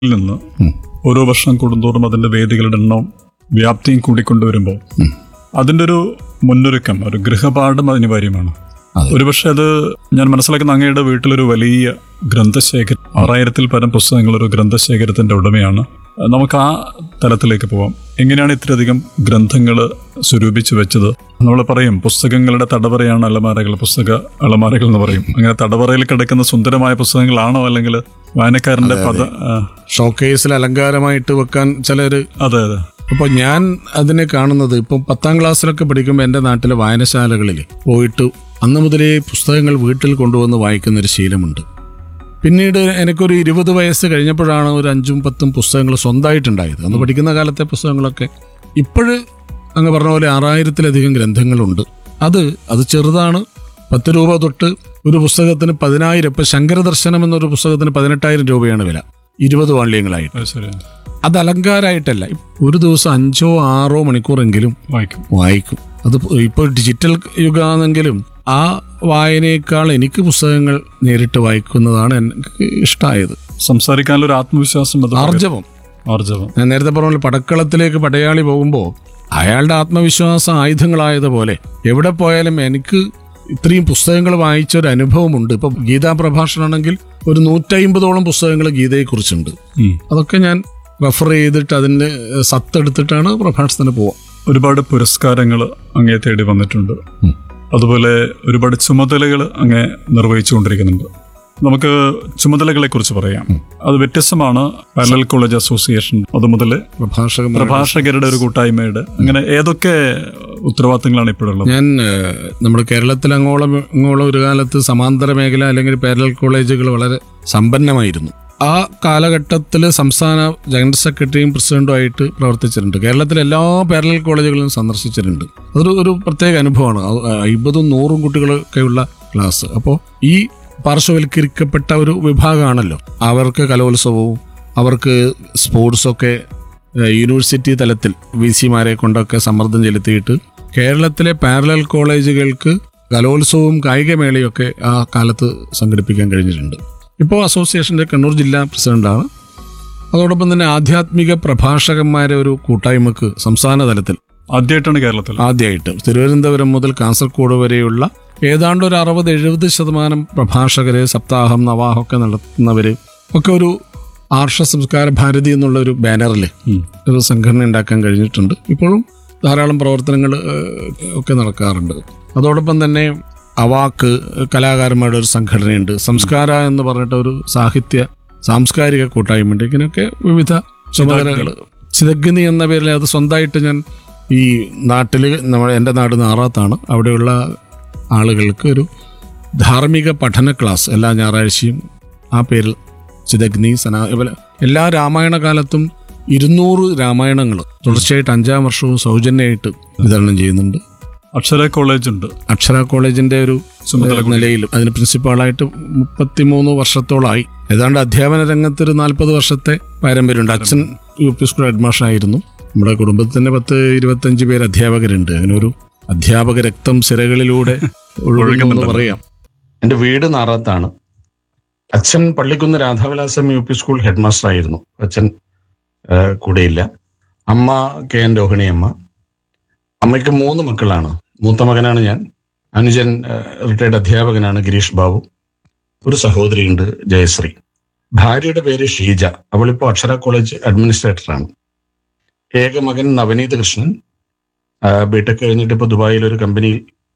നിന്ന് ഓരോ വർഷം കൂടുന്തോറും അതിന്റെ വേദികളുടെ എണ്ണവും വ്യാപ്തിയും കൂടിക്കൊണ്ടുവരുമ്പോൾ അതിന്റെ ഒരു മുന്നൊരുക്കം ഒരു ഗൃഹപാഠം അനിവാര്യമാണ് അതെ. ഒരുപക്ഷെ അത് ഞാൻ മനസ്സിലാക്കുന്ന അങ്ങയുടെ വീട്ടിലൊരു വലിയ ഗ്രന്ഥശേഖരം ആറായിരത്തിൽ പരം പുസ്തകങ്ങൾ ഒരു ഗ്രന്ഥശേഖരത്തിന്റെ ഉടമയാണ് നമുക്ക് ആ തലത്തിലേക്ക് പോവാം എങ്ങനെയാണ് ഇത്രയധികം ഗ്രന്ഥങ്ങൾ സ്വരൂപിച്ചു വെച്ചത് നമ്മൾ പറയും പുസ്തകങ്ങളുടെ തടവറയാണ് അലമാരകൾ പുസ്തക അലമാരകൾ എന്ന് പറയും അങ്ങനെ തടവറയിൽ കിടക്കുന്ന സുന്ദരമായ പുസ്തകങ്ങളാണോ അല്ലെങ്കിൽ വായനക്കാരന്റെ പദ ആ, ഷോക്കേസിൽ അലങ്കാരമായിട്ട് വെക്കാൻ ചിലർ അതെ അതെ അപ്പോൾ ഞാൻ അതിനെ കാണുന്നത് ഇപ്പം പത്താം ക്ലാസ്സിലൊക്കെ പഠിക്കുമ്പോൾ എൻ്റെ നാട്ടിലെ വായനശാലകളിൽ പോയിട്ട് അന്ന് മുതലേ പുസ്തകങ്ങൾ വീട്ടിൽ കൊണ്ടുവന്ന് വായിക്കുന്ന ഒരു ശീലമുണ്ട് പിന്നീട് എനിക്കൊരു ഇരുപത് വയസ്സ് കഴിഞ്ഞപ്പോഴാണ് ഒരു അഞ്ചും പത്തും പുസ്തകങ്ങൾ സ്വന്തമായിട്ടുണ്ടായത് അന്ന് പഠിക്കുന്ന കാലത്തെ പുസ്തകങ്ങളൊക്കെ ഇപ്പോഴ് അങ്ങ് പറഞ്ഞ പോലെ ആറായിരത്തിലധികം ഗ്രന്ഥങ്ങളുണ്ട് അത് അത് ചെറുതാണ് പത്ത് രൂപ തൊട്ട് ഒരു പുസ്തകത്തിന് പതിനായിരം ഇപ്പം ശങ്കരദർശനം എന്നൊരു പുസ്തകത്തിന് പതിനെട്ടായിരം രൂപയാണ് വില ഇരുപത് വാള്യങ്ങളായിട്ട് അത് ശരിയാണ് അത് അലങ്കാരമായിട്ടല്ല ഒരു ദിവസം അഞ്ചോ ആറോ മണിക്കൂറെങ്കിലും വായിക്കും വായിക്കും അത് ഇപ്പോൾ ഡിജിറ്റൽ യുഗമാണെങ്കിലും ആ വായനയേക്കാൾ എനിക്ക് പുസ്തകങ്ങൾ നേരിട്ട് വായിക്കുന്നതാണ് എനിക്ക് ഇഷ്ടമായത് സംസാരിക്കാനുള്ള ഒരു ആത്മവിശ്വാസം അത് ആർജവം ആർജവം ഞാൻ നേരത്തെ പറഞ്ഞ പോലെ പടക്കളത്തിലേക്ക് പടയാളി പോകുമ്പോൾ അയാളുടെ ആത്മവിശ്വാസം ആയുധങ്ങളായതുപോലെ എവിടെ പോയാലും എനിക്ക് ഇത്രയും പുസ്തകങ്ങൾ വായിച്ച ഒരു അനുഭവമുണ്ട് ഇപ്പൊ ഗീതാ പ്രഭാഷണമാണെങ്കിൽ ഒരു നൂറ്റമ്പതോളം പുസ്തകങ്ങൾ ഗീതയെക്കുറിച്ചുണ്ട് ഉം. അതൊക്കെ ഞാൻ റെഫർ ചെയ്തിട്ട് അതിൻ്റെ സത്തെടുത്തിട്ടാണ് പ്രഭാഷണത്തിന് പോവുക ഒരുപാട് പുരസ്കാരങ്ങൾ അങ്ങേ തേടി വന്നിട്ടുണ്ട് ഉം. അതുപോലെ ഒരുപാട് ചുമതലകൾ അങ്ങേ നിർവഹിച്ചുകൊണ്ടിരിക്കുന്നുണ്ട് നമുക്ക് ചുമതലകളെ കുറിച്ച് പറയാം അത് വ്യത്യസ്തമാണ് പാരലൽ കോളേജ് അസോസിയേഷൻ അതുമുതൽ പ്രഭാഷകൻ പ്രഭാഷകരുടെ ഒരു കൂട്ടായ്മയുടെ അങ്ങനെ ഏതൊക്കെ ഉത്തരവാദിത്തങ്ങളാണ് ഇപ്പോഴുള്ളത് ഞാൻ ഏഹ്, നമ്മുടെ കേരളത്തിൽ അങ്ങോളം ഇങ്ങോളം ഒരു കാലത്ത് സമാന്തര മേഖല അല്ലെങ്കിൽ പാരലൽ കോളേജുകൾ വളരെ സമ്പന്നമായിരുന്നു ആ കാലഘട്ടത്തിൽ സംസ്ഥാന ജനറൽ സെക്രട്ടറിയും പ്രസിഡന്റുമായിട്ട് പ്രവർത്തിച്ചിട്ടുണ്ട് കേരളത്തിലെ എല്ലാ പാരലൽ കോളേജുകളും സന്ദർശിച്ചിട്ടുണ്ട് അതൊരു ഒരു പ്രത്യേക അനുഭവമാണ് അത് അയ്പതും നൂറും കുട്ടികളൊക്കെയുള്ള ക്ലാസ് അപ്പോൾ ഈ പാർശ്വവൽക്കരിക്കപ്പെട്ട ഒരു വിഭാഗമാണല്ലോ അവർക്ക് കലോത്സവവും അവർക്ക് സ്പോർട്സൊക്കെ ഏഹ് യൂണിവേഴ്സിറ്റി തലത്തിൽ വി സിമാരെ കൊണ്ടൊക്കെ സമ്മർദ്ദം ചെലുത്തിയിട്ട് കേരളത്തിലെ പാരലൽ കോളേജുകൾക്ക് കലോത്സവവും കായികമേളയൊക്കെ ആ കാലത്ത് സംഘടിപ്പിക്കാൻ കഴിഞ്ഞിട്ടുണ്ട് ഇപ്പോൾ അസോസിയേഷൻ്റെ കണ്ണൂർ ജില്ലാ പ്രസിഡന്റാണ് അതോടൊപ്പം തന്നെ ആധ്യാത്മിക പ്രഭാഷകന്മാരെ ഒരു കൂട്ടായ്മക്ക് സംസ്ഥാന തലത്തിൽ ആദ്യമായിട്ടാണ് കേരളത്തിൽ ആദ്യമായിട്ട് തിരുവനന്തപുരം മുതൽ കാസർഗോഡ് വരെയുള്ള ഏതാണ്ട് ഒരു അറുപത് എഴുപത് ശതമാനം പ്രഭാഷകര് സപ്താഹം നവാഹമൊക്കെ നടത്തുന്നവര് ഒക്കെ ഒരു ആർഷ സംസ്കാര ഭാരതി എന്നുള്ള ഒരു ബാനറിൽ ഉം. ഒരു സംഘടന ഉണ്ടാക്കാൻ കഴിഞ്ഞിട്ടുണ്ട് ഇപ്പോഴും ധാരാളം പ്രവർത്തനങ്ങൾ ഒക്കെ നടക്കാറുണ്ട് അതോടൊപ്പം തന്നെ അവാക്ക് കലാകാരന്മാരുടെ ഒരു സംഘടനയുണ്ട് സംസ്കാര എന്ന് പറഞ്ഞിട്ട് ഒരു സാഹിത്യ സാംസ്കാരിക കൂട്ടായ്മയുണ്ട് ഇങ്ങനെയൊക്കെ വിവിധ ചുമതലകൾ ചിതഗ്നി എന്ന പേരിൽ അത് സ്വന്തമായിട്ട് ഞാൻ ഈ നാട്ടിൽ നമ്മുടെ എൻ്റെ നാട് നാറാത്താണ് അവിടെയുള്ള ആളുകൾക്ക് ഒരു ധാർമ്മിക പഠന ക്ലാസ് എല്ലാ ഞായറാഴ്ചയും ആ പേരിൽ ചിതഗ്നി സനാ ഇവരെ എല്ലാ രാമായണ കാലത്തും ഇരുന്നൂറ് രാമായണങ്ങൾ തുടർച്ചയായിട്ട് അഞ്ചാം വർഷവും സൗജന്യമായിട്ട് വിതരണം ചെയ്യുന്നുണ്ട് അക്ഷര കോളേജ് ഉണ്ട് അക്ഷര കോളേജിന്റെ ഒരു ചുമതല ഏഹ്, നിലയിലും അതിന് പ്രിൻസിപ്പാളായിട്ട് മുപ്പത്തിമൂന്ന് വർഷത്തോളമായി ഏതാണ്ട് അധ്യാപന രംഗത്ത് ഒരു നാൽപ്പത് വർഷത്തെ പാരമ്പര്യമുണ്ട് അച്ഛൻ യു പി സ്കൂൾ ഹെഡ്മാസ്റ്റർ ആയിരുന്നു നമ്മുടെ കുടുംബത്തിൽ തന്നെ പത്ത് ഇരുപത്തഞ്ച് പേര് അധ്യാപകരുണ്ട് അങ്ങനെ ഒരു അധ്യാപക രക്തം സിരകളിലൂടെ ഒഴുകുന്നു എന്ന് പറയാം എന്റെ വീട് നാറാത്താണ് അച്ഛൻ Pallikkunnu Radhavilasam U P school headmaster ആയിരുന്നു അച്ഛൻ ഏഹ്, കൂടെയില്ല അമ്മ കെ എൻ രോഹിണി അമ്മ അമ്മയ്ക്ക് മൂന്ന് മക്കളാണ് മൂത്ത മകനാണ് ഞാൻ അനുജൻ റിട്ടയർഡ് അധ്യാപകനാണ് ഗിരീഷ് ബാബു ഒരു സഹോദരിയുണ്ട് ജയശ്രീ ഭാര്യയുടെ പേര് ഷീജ അവളിപ്പോൾ അക്ഷര കോളേജ് അഡ്മിനിസ്ട്രേറ്ററാണ് ഏക മകൻ നവനീത് കൃഷ്ണൻ ബിടെക് കഴിഞ്ഞിട്ട് ഇപ്പോൾ ദുബായിൽ ഒരു കമ്പനിയിൽ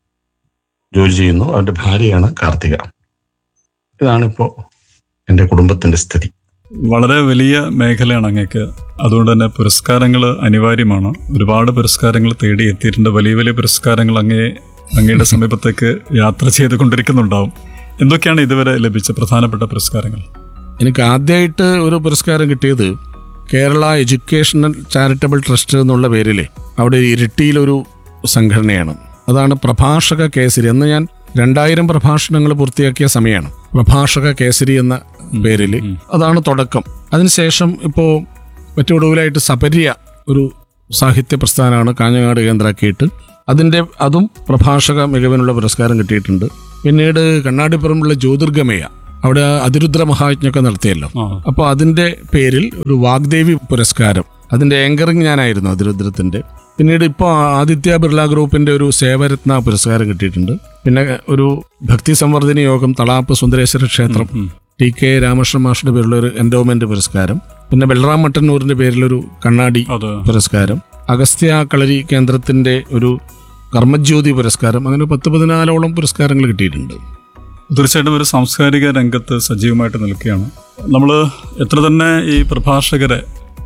ജോലി ചെയ്യുന്നു അവന്റെ ഭാര്യയാണ് കാർത്തിക ഇതാണിപ്പോൾ എൻ്റെ കുടുംബത്തിന്റെ സ്ഥിതി വളരെ വലിയ മേഖലയാണ് അങ്ങേക്ക് അതുകൊണ്ട് തന്നെ പുരസ്കാരങ്ങൾ അനിവാര്യമാണ് ഒരുപാട് പുരസ്കാരങ്ങൾ തേടി എത്തിയിട്ടുണ്ട് വലിയ വലിയ പുരസ്കാരങ്ങൾ അങ്ങേ അങ്ങയുടെ സമീപത്തേക്ക് യാത്ര ചെയ്തുകൊണ്ടിരിക്കുന്നുണ്ടാവും എന്തൊക്കെയാണ് ഇതുവരെ ലഭിച്ച പ്രധാനപ്പെട്ട പുരസ്കാരങ്ങൾ എനിക്ക് ആദ്യമായിട്ട് ഒരു പുരസ്കാരം കിട്ടിയത് കേരള എഡ്യൂക്കേഷണൽ ചാരിറ്റബിൾ ട്രസ്റ്റ് എന്നുള്ള പേരിൽ അവിടെ ഇരിട്ടിയിലൊരു സംഘടനയാണ് അതാണ് പ്രഭാഷക കേസരി അന്ന് ഞാൻ രണ്ടായിരം പ്രഭാഷണങ്ങൾ പൂർത്തിയാക്കിയ സമയമാണ് പ്രഭാഷക കേസരി എന്ന പേരിൽ അതാണ് തുടക്കം അതിനുശേഷം ഇപ്പോൾ ഏറ്റവും ഒടുവിലായിട്ട് സപര്യ ഒരു സാഹിത്യ പ്രസ്ഥാനമാണ് കാഞ്ഞങ്ങാട് കേന്ദ്രമാക്കിയിട്ട് അതിൻ്റെ അതും പ്രഭാഷക മികവിനുള്ള പുരസ്കാരം കിട്ടിയിട്ടുണ്ട് പിന്നീട് കണ്ണാടിപ്പുറമുള്ള ജ്യോതിർഗമയ അവിടെ അതിരുദ്ര മഹായജ്ഞൊക്കെ നടത്തിയല്ലോ ആ അപ്പോൾ അതിന്റെ പേരിൽ ഒരു വാഗ്ദേവി പുരസ്കാരം അതിന്റെ ആങ്കറിങ് ഞാനായിരുന്നു അതിരുദ്രത്തിന്റെ പിന്നീട് ഇപ്പോൾ ആദിത്യ ബിർള ഗ്രൂപ്പിന്റെ ഒരു സേവരത്ന പുരസ്കാരം കിട്ടിയിട്ടുണ്ട് പിന്നെ ഒരു ഭക്തി സംവർദ്ധന യോഗം തളാപ്പ് സുന്ദരേശ്വര ക്ഷേത്രം ടി കെ രാമകൃഷ്ണ മാഷിന്റെ പേരിലുള്ള ഒരു എൻഡോമെന്റ് പുരസ്കാരം പിന്നെ ബൽറാം മട്ടന്നൂരിന്റെ പേരിലൊരു കണ്ണാടി അത് പുരസ്കാരം അഗസ്ത്യ കളരി കേന്ദ്രത്തിന്റെ ഒരു കർമ്മജ്യോതി പുരസ്കാരം അങ്ങനെ പത്ത് പതിനാലോളം പുരസ്കാരങ്ങൾ കിട്ടിയിട്ടുണ്ട് തീർച്ചയായിട്ടും ഒരു സാംസ്കാരിക രംഗത്ത് സജീവമായിട്ട് നിൽക്കുകയാണ് നമ്മൾ എത്ര തന്നെ ഈ പ്രഭാഷകരെ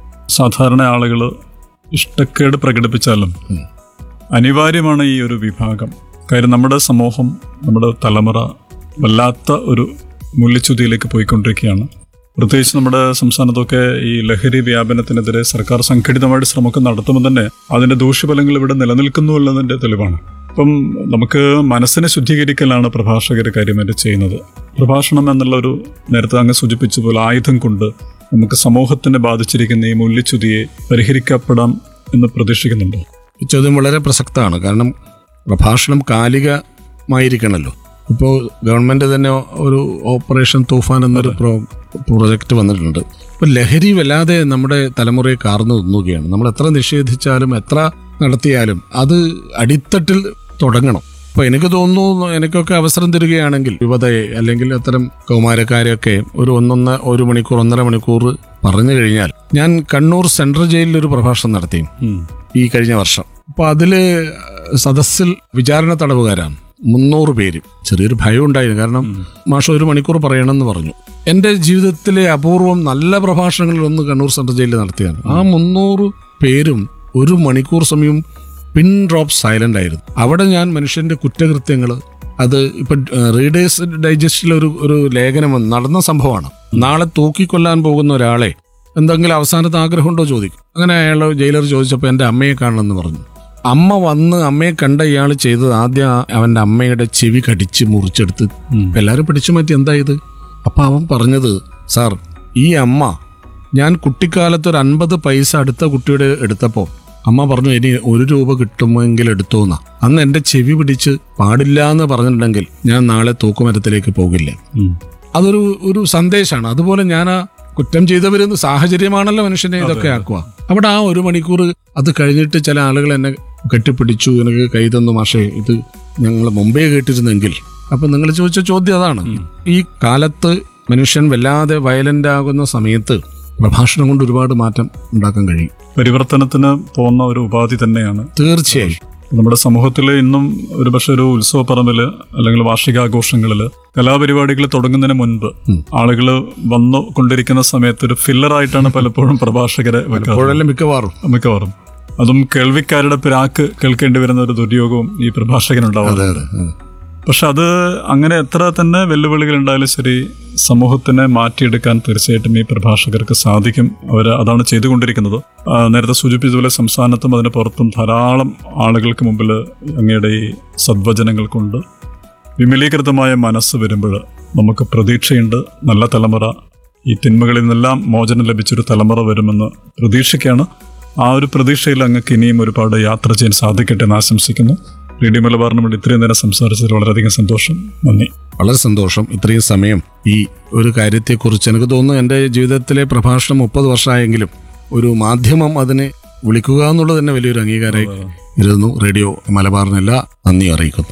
സാധാരണ ആളുകൾ ഇഷ്ടക്കേട് പ്രകടിപ്പിച്ചാലും അനിവാര്യമാണ് ഈ ഒരു വിഭാഗം കാര്യം നമ്മുടെ സമൂഹം നമ്മുടെ തലമുറ വല്ലാത്ത ഒരു മൂല്യച്യുതിയിലേക്ക് പോയിക്കൊണ്ടിരിക്കുകയാണ് പ്രത്യേകിച്ച് നമ്മുടെ സംസ്ഥാനത്തൊക്കെ ഈ ലഹരി വ്യാപനത്തിനെതിരെ സർക്കാർ സംഘടിതമായിട്ട് ശ്രമമൊക്കെ നടത്തുമ്പോൾ തന്നെ അതിന്റെ ദൂഷ്യഫലങ്ങൾ ഇവിടെ നിലനിൽക്കുന്നു എന്നതിന്റെ തെളിവാണ് അപ്പം നമുക്ക് മനസ്സിനെ ശുദ്ധീകരിക്കലാണ് പ്രഭാഷകർ കാര്യമായിട്ട് ചെയ്യുന്നത് പ്രഭാഷണം എന്നുള്ള ഒരു നേരത്തെ അങ്ങ് സൂചിപ്പിച്ച പോലെ ആയുധം കൊണ്ട് നമുക്ക് സമൂഹത്തിനെ ബാധിച്ചിരിക്കുന്ന ഈ മൂല്യച്യുതിയെ പരിഹരിക്കപ്പെടാം എന്ന് പ്രതീക്ഷിക്കുന്നുണ്ടോ ഈ ചോദ്യം വളരെ പ്രസക്തമാണ് കാരണം പ്രഭാഷണം കാലികമായിരിക്കണമല്ലോ ഇപ്പോൾ ഗവൺമെന്റ് തന്നെ ഒരു ഓപ്പറേഷൻ തൂഫാൻ എന്നൊരു പ്രോ പ്രോജക്റ്റ് വന്നിട്ടുണ്ട് ഇപ്പോൾ ലഹരി വല്ലാതെ നമ്മുടെ തലമുറയെ കാർന്നു തിന്നുകയാണ് നമ്മൾ എത്ര നിഷേധിച്ചാലും എത്ര നടത്തിയാലും അത് അടിത്തട്ടിൽ തുടങ്ങണം അപ്പോൾ എനിക്ക് തോന്നുന്നു എനിക്കൊക്കെ അവസരം തരികയാണെങ്കിൽ യുവതയെ അല്ലെങ്കിൽ അത്തരം കൗമാരക്കാരെയൊക്കെ ഒരു ഒന്നൊന്ന ഒരു മണിക്കൂർ ഒന്നര മണിക്കൂർ പറഞ്ഞു കഴിഞ്ഞാൽ ഞാൻ കണ്ണൂർ സെൻട്രൽ ജയിലിൽ ഒരു പ്രഭാഷണം നടത്തി ഈ കഴിഞ്ഞ വർഷം അപ്പൊ അതില് സദസ്സിൽ വിചാരണ തടവുകാരാണ് മുന്നൂറ് പേര് ചെറിയൊരു ഭയം ഉണ്ടായിരുന്നു കാരണം മാഷ ഒരു മണിക്കൂർ പറയണമെന്ന് പറഞ്ഞു എൻ്റെ ജീവിതത്തിലെ അപൂർവം നല്ല പ്രഭാഷണങ്ങളിൽ ഒന്ന് കണ്ണൂർ സെൻട്രൽ ജയിലിൽ നടത്തിയാണ് ആ മുന്നൂറ് പേരും ഒരു മണിക്കൂർ സമയം പിൻ ഡ്രോപ്പ് സൈലന്റ് ആയിരുന്നു അവിടെ ഞാൻ മനുഷ്യന്റെ കുറ്റകൃത്യങ്ങൾ അത് ഇപ്പൊ റീഡേഴ്സ് ഡൈജസ്റ്റിൽ ഒരു ഒരു ലേഖനം വന്നു. നടന്ന സംഭവമാണ് നാളെ തൂക്കിക്കൊല്ലാൻ പോകുന്ന ഒരാളെ എന്തെങ്കിലും അവസാനത്തെ ആഗ്രഹമുണ്ടോ ചോദിക്കും അങ്ങനെ അയാൾ ജയിലർ ചോദിച്ചപ്പോൾ എൻ്റെ അമ്മയെ കാണണമെന്ന് പറഞ്ഞു അമ്മ വന്ന് അമ്മയെ കണ്ട ഇയാൾ ചെയ്തത് ആദ്യം ആ- അവന്റെ അമ്മയുടെ ചെവി കടിച്ച് മുറിച്ചെടുത്ത് ഇപ്പൊ എല്ലാവരും പിടിച്ചു മാറ്റി എന്താ ഇത് അപ്പൊ അവൻ പറഞ്ഞത് സാർ ഈ അമ്മ ഞാൻ കുട്ടിക്കാലത്ത് ഒരു അൻപത് പൈസ അടുത്ത കുട്ടിയുടെ എടുത്തപ്പോൾ അമ്മ പറഞ്ഞു ഇനി ഒരു രൂപ കിട്ടുമെങ്കിൽ എടുത്തോന്നാ അന്ന് എൻ്റെ ചെവി പിടിച്ച് പാടില്ല എന്ന് പറഞ്ഞിട്ടുണ്ടെങ്കിൽ ഞാൻ നാളെ തൂക്കുമരത്തിലേക്ക് പോകില്ല അതൊരു ഒരു സന്ദേശമാണ് അതുപോലെ ഞാൻ ആ കുറ്റം ചെയ്തവരെന്ന് സാഹചര്യമാണല്ലോ മനുഷ്യനെ ഇതൊക്കെ ആക്കുക അവിടെ ആ ഒരു മണിക്കൂർ അത് കഴിഞ്ഞിട്ട് ചില ആളുകൾ എന്നെ കെട്ടിപ്പിടിച്ചു എനിക്ക് കൈ തന്നു മാഷേ ഇത് ഞങ്ങൾ മുമ്പേ കേട്ടിരുന്നെങ്കിൽ അപ്പൊ നിങ്ങൾ ചോദിച്ച ചോദ്യം അതാണ് ഈ കാലത്ത് മനുഷ്യൻ വല്ലാതെ വയലന്റ് ആകുന്ന സമയത്ത് പ്രഭാഷണം കൊണ്ട് ഒരുപാട് മാറ്റം ഉണ്ടാക്കാൻ കഴിയും പരിവർത്തനത്തിന് പോകുന്ന ഒരു ഉപാധി തന്നെയാണ് തീർച്ചയായും നമ്മുടെ സമൂഹത്തിൽ ഇന്നും ഒരുപക്ഷെ ഒരു ഉത്സവ പറമ്പില് അല്ലെങ്കിൽ വാർഷികാഘോഷങ്ങളിൽ കലാപരിപാടികൾ തുടങ്ങുന്നതിന് മുൻപ് ആളുകൾ വന്നു കൊണ്ടിരിക്കുന്ന സമയത്ത് ഒരു ഫില്ലറായിട്ടാണ് പലപ്പോഴും പ്രഭാഷകരെ വെക്കാറ് ഇപ്പോഴെല്ലാം മിക്കവാറും മിക്കവാറും അതും കേൾവിക്കാരുടെ പിരാക്ക് കേൾക്കേണ്ടി വരുന്ന ഒരു ദുര്യോഗവും ഈ പ്രഭാഷകനുണ്ടാവും അതെ അതെ അതെ. പക്ഷെ അത് അങ്ങനെ എത്ര തന്നെ വെല്ലുവിളികൾ ഉണ്ടായാലും ശരി സമൂഹത്തിനെ മാറ്റിയെടുക്കാൻ തീർച്ചയായിട്ടും ഈ പ്രഭാഷകർക്ക് സാധിക്കും അവർ അതാണ് ചെയ്തുകൊണ്ടിരിക്കുന്നത് ആ, നേരത്തെ സൂചിപ്പിച്ചതുപോലെ സംസ്ഥാനത്തും അതിന് പുറത്തും ധാരാളം ആളുകൾക്ക് മുമ്പിൽ അങ്ങയുടെ ഈ സദ്വചനങ്ങൾ കൊണ്ട് വിമലീകൃതമായ മനസ്സ് വരുമ്പോൾ നമുക്ക് പ്രതീക്ഷയുണ്ട് നല്ല തലമുറ ഈ തിന്മകളിൽ നിന്നെല്ലാം മോചനം ലഭിച്ചൊരു തലമുറ വരുമെന്ന് പ്രതീക്ഷയ്ക്കാണ് ആ ഒരു പ്രതീക്ഷയിൽ അങ്ങക്ക് ഇനിയും ഒരുപാട് യാത്ര ചെയ്യാൻ സാധിക്കട്ടെ എന്ന് ആശംസിക്കുന്നു റേഡിയോ മലബാറിന് വേണ്ടി ഇത്രയും നേരം സംസാരിച്ചതിൽ വളരെയധികം സന്തോഷം നന്ദി വളരെ സന്തോഷം ഇത്രയും സമയം ഈ ഒരു കാര്യത്തെക്കുറിച്ച് എനിക്ക് തോന്നുന്നു എൻ്റെ ജീവിതത്തിലെ പ്രഭാഷണം മുപ്പത് വർഷമായെങ്കിലും ഒരു മാധ്യമം അതിനെ വിളിക്കുക എന്നുള്ളത് തന്നെ വലിയൊരു അംഗീകാരമായി ഇരുന്നു റേഡിയോ മലബാറിനെല്ലാം നന്ദി അറിയിക്കുന്നു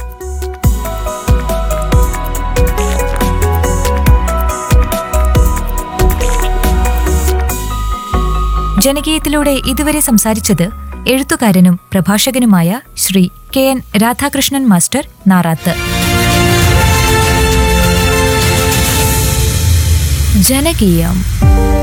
ജനകീയത്തിലൂടെ ഇതുവരെ സംസാരിച്ചത് എഴുത്തുകാരനും പ്രഭാഷകനുമായ Shri K N Radhakrishnan master Narath ജനകീയം